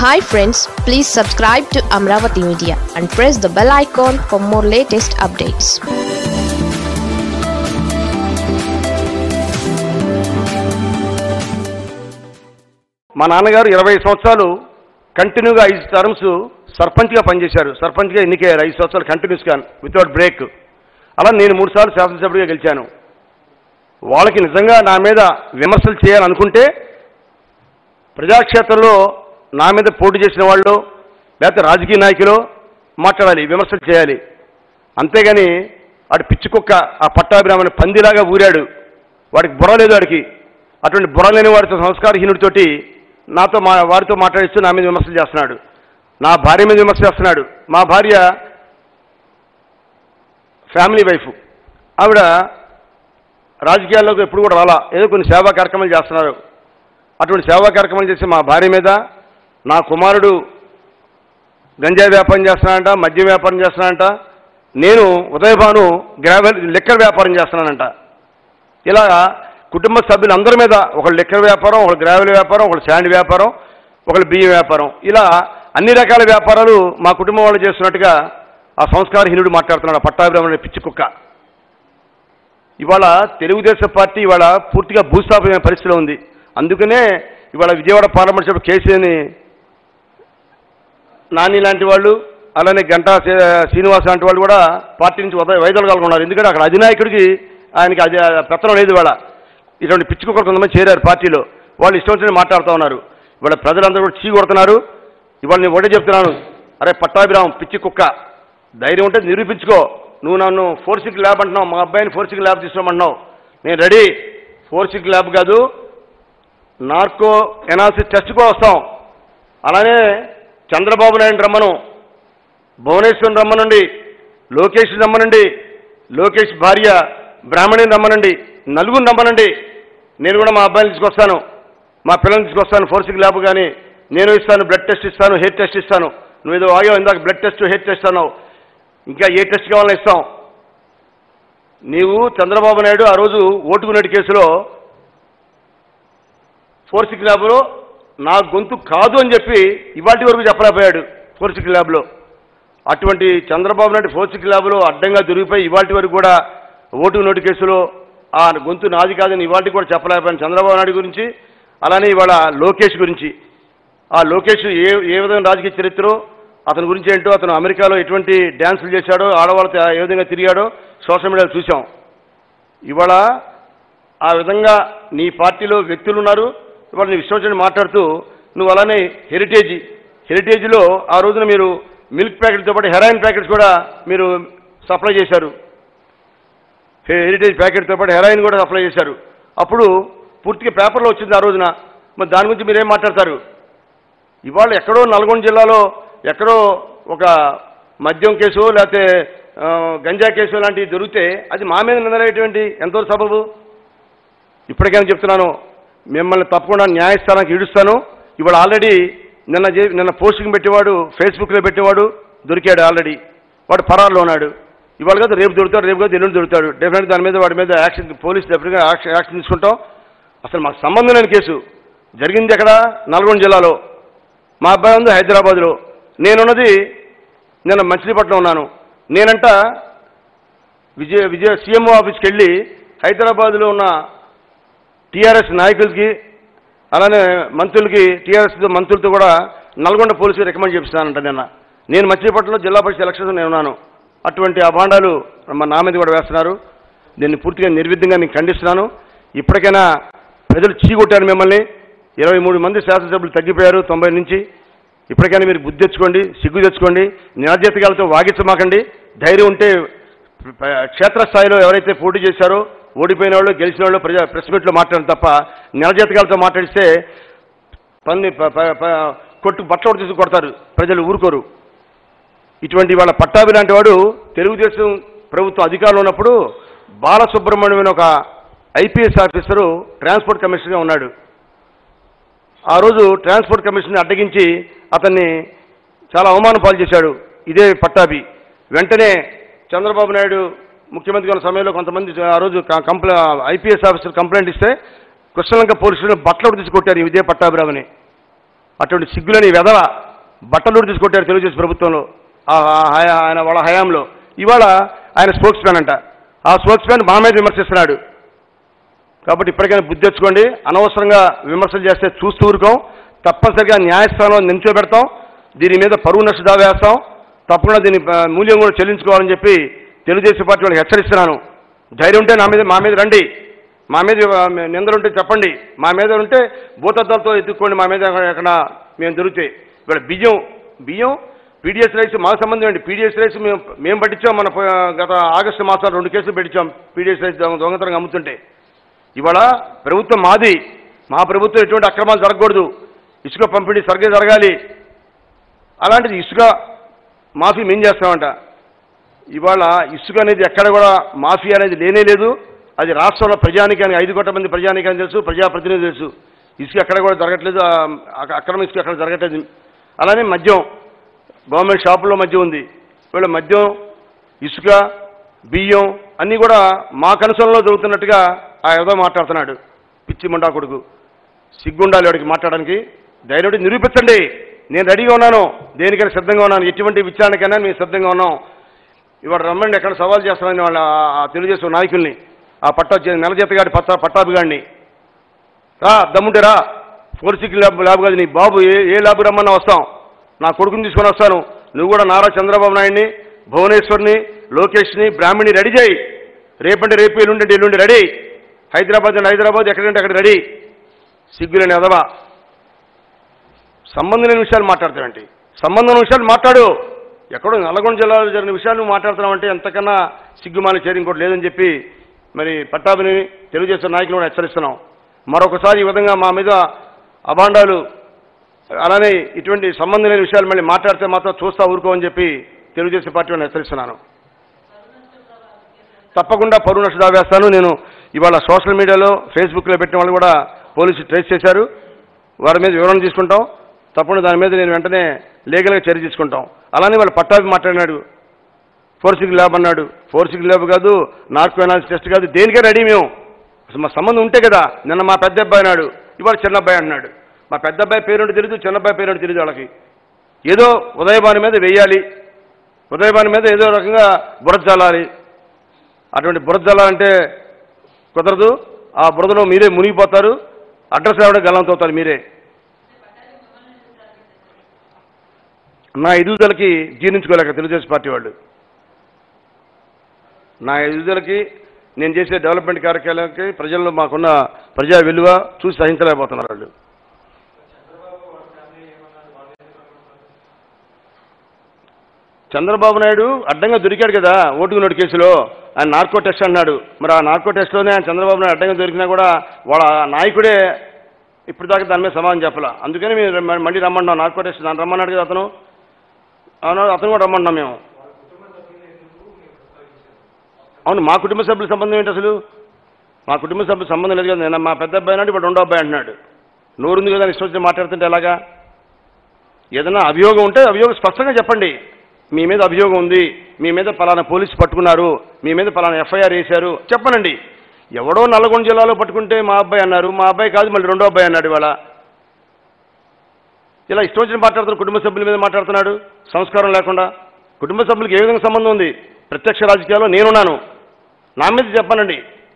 hi friends please subscribe to Amaravati media and press the bell icon for more latest updates మా నాన్నగారు ఇరవై సంవత్సరాలు కంటిన్యూగా ఐదు టర్మ్స్ సర్పంచ్గా పనిచేశారు సర్పంచ్గా ఎన్నికయ్యారు ఐదు సంవత్సరాలు కంటిన్యూస్గా వితౌట్ బ్రేక్ అలా నేను మూడు సార్లు శాసనసభ్యుడిగా గెలిచాను వాళ్ళకి నిజంగా నా మీద విమర్శలు చేయాలనుకుంటే ప్రజాక్షేత్రంలో నా మీద పోటీ చేసిన వాళ్ళు లేకపోతే రాజకీయ నాయకులు మాట్లాడాలి విమర్శలు చేయాలి అంతేగాని వాడి పిచ్చి కుక్క ఆ పట్టాభిరామని పందిలాగా ఊరాడు వాడికి బుర్ర లేదు వాడికి అటువంటి బుర్ర లేని వాడితో సంస్కారహీనుడితోటి నాతో మా వారితో మాట్లాడిస్తూ నా మీద విమర్శలు చేస్తున్నాడు నా భార్య మీద విమర్శ చేస్తున్నాడు మా భార్య ఫ్యామిలీ వైఫ్ ఆవిడ రాజకీయాల్లోకి ఎప్పుడు కూడా రాలా ఏదో కొన్ని సేవా కార్యక్రమాలు చేస్తున్నారు అటువంటి సేవా కార్యక్రమాలు చేసి మా భార్య మీద నా కుమారుడు గంజాయి వ్యాపారం చేస్తున్నానంట మద్యం వ్యాపారం చేస్తున్నానంట నేను ఉదయభాను గ్రావెల్ లిక్కర్ వ్యాపారం చేస్తున్నానంట ఇలా కుటుంబ సభ్యులందరి మీద ఒకళ్ళు లిక్కర్ వ్యాపారం ఒకళ్ళు గ్రావెల్ వ్యాపారం ఒకళ్ళు శాండ్ వ్యాపారం ఒకళ్ళు బియ్యం వ్యాపారం ఇలా అన్ని రకాల వ్యాపారాలు మా కుటుంబం వాళ్ళు చేస్తున్నట్టుగా ఆ సంస్కారహీనుడు మాట్లాడుతున్నాడు ఆ పట్టాభిరామణ పిచ్చి కుక్క ఇవాళ తెలుగుదేశం పార్టీ ఇవాళ పూర్తిగా భూస్థాపమైన పరిస్థితిలో ఉంది అందుకనే ఇవాళ విజయవాడ పార్లమెంట్ సభ్యుడు కేసీని నాని లాంటి వాళ్ళు అలానే గంటా శ్రీ- శ్రీనివాస్ లాంటి వాళ్ళు కూడా పార్టీ నుంచి వద వైదొలగాలనుకున్నారు ఎందుకంటే అక్కడ అధినాయకుడికి ఆయనకి అది పెత్తనం లేదు ఇవాళ ఇటువంటి పిచ్చి కుక్కలు కొంతమంది చేరారు పార్టీలో వాళ్ళు ఇష్టం వచ్చినట్టు మాట్లాడుతూ ఉన్నారు ఇవాళ ప్రజలందరూ కూడా చీ కొడుతున్నారు ఇవాళ నేను ఒకటే చెప్తున్నాను అరే పట్టాభిరామ్ పిచ్చి కుక్క ధైర్యం ఉంటే నిరూపించుకో నువ్వు నన్ను ఫోర్సిక్ ల్యాబ్ అంటున్నావు మా అబ్బాయిని ఫోర్సిక్ ల్యాబ్ తీసుకోమంటున్నావు నేను రెడీ ఫోర్సిక్ ల్యాబ్ కాదు నార్కో ఎనాలిసిస్ టెస్ట్కో వస్తాం అలానే చంద్రబాబు నాయుడు రమ్మను భువనేశ్వరం రమ్మనండి లోకేష్ రమ్మనండి లోకేష్ భార్య బ్రాహ్మణిని రమ్మనండి నలుగురు రమ్మనండి నేను కూడా మా అబ్బాయిని తీసుకొస్తాను మా పిల్లల్ని తీసుకొస్తాను ఫోర్సిక్ ల్యాబ్ కానీ నేను ఇస్తాను బ్లడ్ టెస్ట్ ఇస్తాను హెయిర్ టెస్ట్ ఇస్తాను నువ్వు ఏదో ఆగో ఇందాక బ్లడ్ టెస్ట్ హెయిర్ టెస్ట్ అన్నావు ఇంకా ఏ టెస్ట్ కావాలని ఇస్తాం నీవు చంద్రబాబు నాయుడు ఆ రోజు ఓటుకునేటి కేసులో ఫోర్సిక్ ల్యాబ్లో నా గొంతు కాదు అని చెప్పి ఇవాటి వరకు చెప్పలేకపోయాడు ఫోర్సిక్ ల్యాబ్లో అటువంటి చంద్రబాబు నాయుడు ఫోర్సిక్ ల్యాబ్లో అడ్డంగా దొరికిపోయి ఇవాటి వరకు కూడా ఓటు నోటు కేసులో ఆ గొంతు నాది కాదని ఇవాటి కూడా చెప్పలేకపోయాను చంద్రబాబు నాయుడు గురించి అలానే ఇవాళ లోకేష్ గురించి ఆ లోకేష్ ఏ ఏ విధంగా రాజకీయ చరిత్రో అతని గురించి ఏంటో అతను అమెరికాలో ఎటువంటి డ్యాన్సులు చేశాడో ఆడవాళ్ళతో ఏ విధంగా తిరిగాడో సోషల్ మీడియాలో చూసాం ఇవాళ ఆ విధంగా నీ పార్టీలో వ్యక్తులు ఉన్నారు ఇవాళ నీ విశ్వచని మాట్లాడుతూ నువ్వు అలానే హెరిటేజ్ హెరిటేజ్లో ఆ రోజున మీరు మిల్క్ ప్యాకెట్తో పాటు హెరాయిన్ ప్యాకెట్స్ కూడా మీరు సప్లై చేశారు హె- హెరిటేజ్ ప్యాకెట్తో పాటు హెరాయిన్ కూడా సప్లై చేశారు అప్పుడు పూర్తిగా పేపర్లో వచ్చింది ఆ రోజున మరి దాని గురించి మీరేం మాట్లాడతారు ఇవాళ ఎక్కడో నల్గొండ జిల్లాలో ఎక్కడో ఒక మద్యం కేసు లేకపోతే ఆ, గంజా కేసు లాంటివి దొరికితే అది మా మీద నిందలేటువంటి ఎంతో సబబు ఇప్పటికైనా చెప్తున్నాను మిమ్మల్ని తప్పకుండా న్యాయస్థానానికి ఈడుస్తాను ఇవాళ ఆల్రెడీ నిన్న చే- నిన్న పోస్టింగ్ పెట్టేవాడు ఫేస్బుక్లో పెట్టేవాడు దొరికాడు ఆల్రెడీ వాడు పరారులో ఉన్నాడు ఇవాళ కదా రేపు దొరుకుతాడు రేపు కదా ఎల్లుండి దొరుకుతాడు డెఫినెట్ దాని మీద వాడి మీద యాక్షన్ పోలీస్ డెఫినెట్గా యాక్షన్ యాక్షన్ తీసుకుంటాం అసలు మాకు సంబంధం లేని కేసు జరిగింది ఎక్కడ నల్గొండ జిల్లాలో మా అబ్బాయి ఉంది హైదరాబాద్లో నేనున్నది నేను మచిలీపట్నం ఉన్నాను నేనంట విజయ విజయ సీఎంఓ ఆఫీస్కి వెళ్ళి హైదరాబాద్లో ఉన్న టీఆర్ఎస్ నాయకులకి అలానే మంత్రులకి టీఆర్ఎస్ మంత్రులతో కూడా నల్గొండ పోలీసులు రికమెండ్ చేపిస్తానంట నిన్న నేను మచిలీపట్నంలో జిల్లా పరిషత్ ఎలక్షన్స్ నేను ఉన్నాను అటువంటి అభాండాలు మా నా మీద కూడా వేస్తున్నారు దీన్ని పూర్తిగా నిర్విధంగా నేను ఖండిస్తున్నాను ఇప్పటికైనా ప్రజలు చీకొట్టారు మిమ్మల్ని ఇరవై మూడు మంది శాసనసభ్యులు తగ్గిపోయారు తొంభై నుంచి ఇప్పటికైనా మీరు బుద్ధి తెచ్చుకోండి సిగ్గు తెచ్చుకోండి నిరాజీతకాలతో వాగించమాకండి ధైర్యం ఉంటే ప్ర- క్షేత్రస్థాయిలో ఎవరైతే పోటీ చేశారో ఓడిపోయిన వాళ్ళు గెలిచిన వాళ్ళు ప్రజా ప్రెస్ మీట్లో మాట్లాడడం తప్ప నిరాజీతకాలతో మాట్లాడిస్తే పన్ని ప- ప- ప- కొట్టు బట్టలు తీసి కొడతారు ప్రజలు ఊరుకోరు ఇటువంటి వాళ్ళ పట్టాభి లాంటి వాడు తెలుగుదేశం ప్రభుత్వం అధికారంలో ఉన్నప్పుడు బాలసుబ్రహ్మణ్యం అనే ఒక ఐపీఎస్ ఆఫీసరు ట్రాన్స్పోర్ట్ కమిషనర్గా ఉన్నాడు ఆ రోజు ట్రాన్స్పోర్ట్ కమిషన్ అడ్డగించి అతన్ని చాలా అవమానం పాలు చేశాడు ఇదే పట్టాభి వెంటనే చంద్రబాబు నాయుడు ముఖ్యమంత్రి ఉన్న సమయంలో కొంతమంది ఆ రోజు కంప్లై ఐపీఎస్ ఆఫీసర్ కంప్లైంట్ ఇస్తే కృష్ణలంక పోలీసులు బట్టలు తీసి కొట్టారు ఇదే పట్టాభిరామని అటువంటి సిగ్గులని వెధవ బట్టలు తీసుకొట్టారు తెలుగుదేశం ప్రభుత్వంలో ఆ హయా- ఆయన వాళ్ళ హయాంలో ఇవాళ ఆయన స్పోక్స్ మ్యాన్ అంట ఆ స్పోక్స్ మ్యాన్ మా మీద విమర్శిస్తున్నాడు కాబట్టి ఇప్పటికైనా బుద్ధి తెచ్చుకోండి అనవసరంగా విమర్శలు చేస్తే చూస్తూ ఊరుకోం తప్పనిసరిగా న్యాయస్థానంలో నిల్చోబెడతాం దీని మీద పరువు నష్ట దావా వేస్తాం తప్పకుండా దీని ఆ, మూల్యం కూడా చెల్లించుకోవాలని చెప్పి తెలుగుదేశం పార్టీ వాళ్ళకి హెచ్చరిస్తున్నాను ధైర్యం ఉంటే నా మీద మా మీద రండి మా మీద ఆ, నిందలు ఉంటే చెప్పండి మా మీద ఉంటే భూతద్దాలతో ఎత్తుక్కోండి మా మీద ఎక్కడ- ఎక్కడ మేము దొరికితే ఇక్కడ బియ్యం బియ్యం పీడిఎస్ రైస్ మాకు సంబంధం ఏంటి పీడిఎస్ రైస్ మేము మేము పట్టించాం మన ప- గత ఆగస్టు మాసాలు రెండు కేసులు పెట్టించాం పీడిఎస్ రైస్ దొంగ- దొంగతనంగా అమ్ముతుంటే ఇవాళ ప్రభుత్వం మాది మా ప్రభుత్వం ఎటువంటి అక్రమాలు జరగకూడదు ఇసుక పంపిణీ సరిగ్గా జరగాలి అలాంటిది ఇసుక మాఫీ మేం చేస్తామంట ఇవాళ ఇసుక అనేది ఎక్కడ కూడా మాఫీ అనేది లేనే లేదు అది రాష్ట్రంలో ప్రజానికానికి ఐదు కోట్ల మంది ప్రజానికానికి తెలుసు ప్రజాప్రతినిధులు తెలుసు ఇసుక ఎక్కడ కూడా జరగట్లేదు ఆ, అక- అక్రమ ఇసుక ఎక్కడ జరగట్లేదు అలానే మద్యం గవర్నమెంట్ షాపుల్లో మద్యం ఉంది వీళ్ళ మద్యం ఇసుక బియ్యం అన్నీ కూడా మా కనుసంలో దొరుకుతున్నట్టుగా ఆ ఏదో మాట్లాడుతున్నాడు పిచ్చి ముండా కొడుకు సిగ్గుండాలి వాడికి మాట్లాడడానికి ధైర్యం ఉంటే నిరూపించండి నేను రెడీగా ఉన్నాను దేనికైనా సిద్ధంగా ఉన్నాను ఎటువంటి విచారణకైనా మేము సిద్ధంగా ఉన్నాం ఇవాళ రమ్మండి ఎక్కడ సవాల్ చేస్తామని వాళ్ళ ఆ తెలుగుదేశం నాయకుల్ని ఆ పట్టా నెల జీతగాడి పట్టా పట్టాభి గాడిని రా దమ్ముంటే రా ఫోరెన్సిక్ ల్యాబ్ ల్యాబ్ కాదు నీ బాబు ఏ ఏ ల్యాబ్ రమ్మన్నా వస్తాం నా కొడుకుని తీసుకొని వస్తాను నువ్వు కూడా నారా చంద్రబాబు నాయుడిని భువనేశ్వర్ని లోకేష్ని బ్రాహ్మణి రెడీ చేయి రేపంటే రేపు ఎల్లుండి ఎల్లుండి రెడీ హైదరాబాద్ అంటే హైదరాబాద్ ఎక్కడంటే అక్కడ రెడీ సిగ్గులేని ఎదవా సంబంధం లేని విషయాలు మాట్లాడతావేంటి సంబంధం లేని విషయాలు మాట్లాడు ఎక్కడో నల్గొండ జిల్లాలో జరిగిన విషయాలు నువ్వు మాట్లాడుతున్నావంటే ఎంతకన్నా సిగ్గుమాల చేరి ఇంకోటి లేదని చెప్పి మరి పట్టాభిని తెలుగుదేశం నాయకులు కూడా హెచ్చరిస్తున్నాం మరొకసారి ఈ విధంగా మా మీద అభాండాలు అలానే ఇటువంటి సంబంధం లేని విషయాలు మళ్ళీ మాట్లాడితే మాత్రం చూస్తా ఊరుకోమని చెప్పి తెలుగుదేశం పార్టీ వాళ్ళని హెచ్చరిస్తున్నాను తప్పకుండా పరువు నష్ట దావా వేస్తాను నేను ఇవాళ సోషల్ మీడియాలో ఫేస్బుక్లో పెట్టిన వాళ్ళు కూడా పోలీసులు ట్రేస్ చేశారు వారి మీద వివరణ తీసుకుంటాం తప్పకుండా దాని మీద నేను వెంటనే లీగల్గా చర్య తీసుకుంటాం అలానే వాళ్ళు పట్టాభి మాట్లాడినాడు ఫోర్సిక్ ల్యాబ్ అన్నాడు ఫోర్సిక్ ల్యాబ్ కాదు నార్కో అనాలిసిస్ టెస్ట్ కాదు దేనికే రెడీ మేము అసలు మా సంబంధం ఉంటే కదా నిన్న మా పెద్ద అబ్బాయి అన్నాడు ఇవాళ చిన్న అబ్బాయి అన్నాడు మా పెద్ద అబ్బాయి పేరుంటి తెలియదు చిన్న అబ్బాయి పేరుంటి తెలియదు వాళ్ళకి ఏదో ఉదయభాని మీద వెయ్యాలి ఉదయభాని మీద ఏదో రకంగా బురద చల్లాలి అటువంటి బురద చల్లాలంటే కుదరదు ఆ బురదలో మీరే మునిగిపోతారు అడ్రస్ రావడం గల్లంతవుతారు మీరే నా ఎదుగుదలకి జీర్ణించుకోలేక తెలుగుదేశం పార్టీ వాళ్ళు నా ఎదుగుదలకి నేను చేసే డెవలప్మెంట్ కార్యక్రమాలకి ప్రజల్లో మాకున్న ప్రజా విలువ చూసి సహించలేకపోతున్నారు వాళ్ళు చంద్రబాబు నాయుడు అడ్డంగా దొరికాడు కదా ఓటుకున్నోడు కేసులో ఆయన నార్కో టెస్ట్ అన్నాడు మరి ఆ నార్కో టెస్ట్లోనే ఆయన చంద్రబాబు నాయుడు అడ్డంగా దొరికినా కూడా వాళ్ళ నాయకుడే ఇప్పుడు దాకా దాని మీద సమాధానం చెప్పాల అందుకని మేము రమ్మ- మళ్ళీ రమ్మన్నాం నార్కో టెస్ట్ దాన్ని రమ్మన్నాడు కదా అతను అవును అతను కూడా రమ్మన్నాం మేము అవును మా కుటుంబ సభ్యుల సంబంధం ఏంటి అసలు మా కుటుంబ సభ్యుల సంబంధం లేదు కదా నేను మా పెద్ద అబ్బాయి అన్నాడు ఇప్పుడు రెండో అబ్బాయి అంటున్నాడు నోరుంది కదా ఇష్టం వచ్చి మాట్లాడుతుంటే ఎలాగా ఏదైనా అభియోగం ఉంటే అభియోగం స్పష్టంగా చెప్పండి మీ మీద అభియోగం ఉంది మీ మీద పలానా పోలీసు పట్టుకున్నారు మీ మీద పలానా ఎఫ్ఐఆర్ వేశారు చెప్పనండి ఎవడో నల్గొండ జిల్లాలో పట్టుకుంటే మా అబ్బాయి అన్నారు మా అబ్బాయి కాదు మళ్ళీ రెండో అబ్బాయి అన్నాడు ఇవాళ ఇలా ఇష్టం వచ్చిన మాట్లాడుతున్న కుటుంబ సభ్యుల మీద మాట్లాడుతున్నాడు సంస్కారం లేకుండా కుటుంబ సభ్యులకు ఏ విధంగా సంబంధం ఉంది ప్రత్యక్ష రాజకీయాల్లో నేనున్నాను నా మీద చెప్పానండి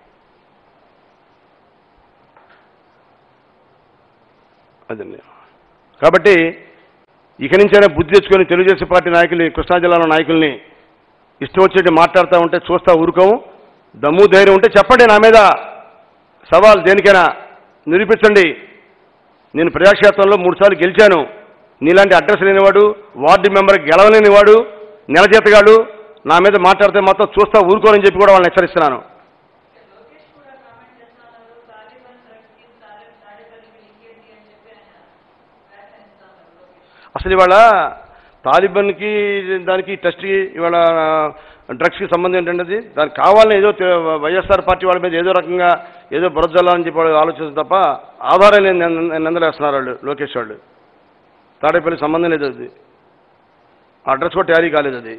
అదండి కాబట్టి ఇక నుంచైనా బుద్ధి తెచ్చుకొని తెలుగుదేశం పార్టీ నాయకుల్ని కృష్ణా జిల్లాలో నాయకుల్ని ఇష్టం వచ్చినట్టు మాట్లాడుతూ ఉంటే చూస్తా ఊరుకోము దమ్ము ధైర్యం ఉంటే చెప్పండి నా మీద సవాల్ దేనికైనా నిరూపించండి నేను ప్రజాక్షేత్రంలో మూడుసార్లు గెలిచాను నీలాంటి అడ్రస్ లేనివాడు వార్డు మెంబర్ గెలవలేనివాడు నెల జీతగాడు నా మీద మాట్లాడితే మాత్రం చూస్తా ఊరుకోనని చెప్పి కూడా వాళ్ళని హెచ్చరిస్తున్నాను లోకేష్ కూడా కామెంట్ చేస్తున్నారు తాలిబాన్ డ్రగ్స్కి తాలి తాలిబాన్కి లింక్ ఏంటి అని చెప్పి ఆయన వ్యాఖ్యానిస్తున్నారు లోకేష్ అసలు ఇవాళ తాలిబాన్కి దానికి టెస్ట్కి ఇవాళ డ్రగ్స్కి సంబంధం ఏంటంటే దానికి కావాలని ఏదో తె- వైఎస్ఆర్ పార్టీ వాళ్ళ మీద ఏదో రకంగా ఏదో బురజల్లాలని చెప్పి వాళ్ళు ఆలోచిస్తారు తప్ప ఆధారం లేని నింద- నిందలేస్తున్నారు వాళ్ళు లోకేష్ వాళ్ళు తాడేపల్లి సంబంధం లేదు అది ఆ అడ్రస్ కూడా ట్యారీ కాలేదు అది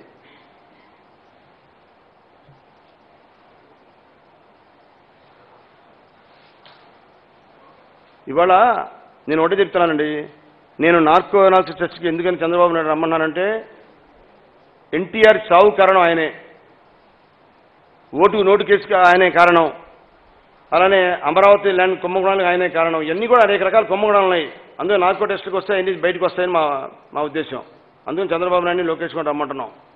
ఇవాళ నేను ఒకటే చెప్తున్నానండి నేను నార్కో అనాలిసిస్ టెస్ట్కి ఎందుకని చంద్రబాబు నాయుడు రమ్మన్నానంటే ఎన్టీఆర్ చావు కారణం ఆయనే ఓటు నోటు కేసుకి ఆయనే కారణం అలానే అమరావతి ల్యాండ్ కుంభకోణాలకు ఆయనే కారణం ఇవన్నీ కూడా అనేక రకాల కుంభకోణాలు ఉన్నాయి అందుకే నార్కో టెస్ట్కి వస్తే అన్ని బయటకు వస్తాయని మా మా ఉద్దేశం అందుకని చంద్రబాబు నాయుడిని లోకేష్ కూడా రమ్మంటున్నాం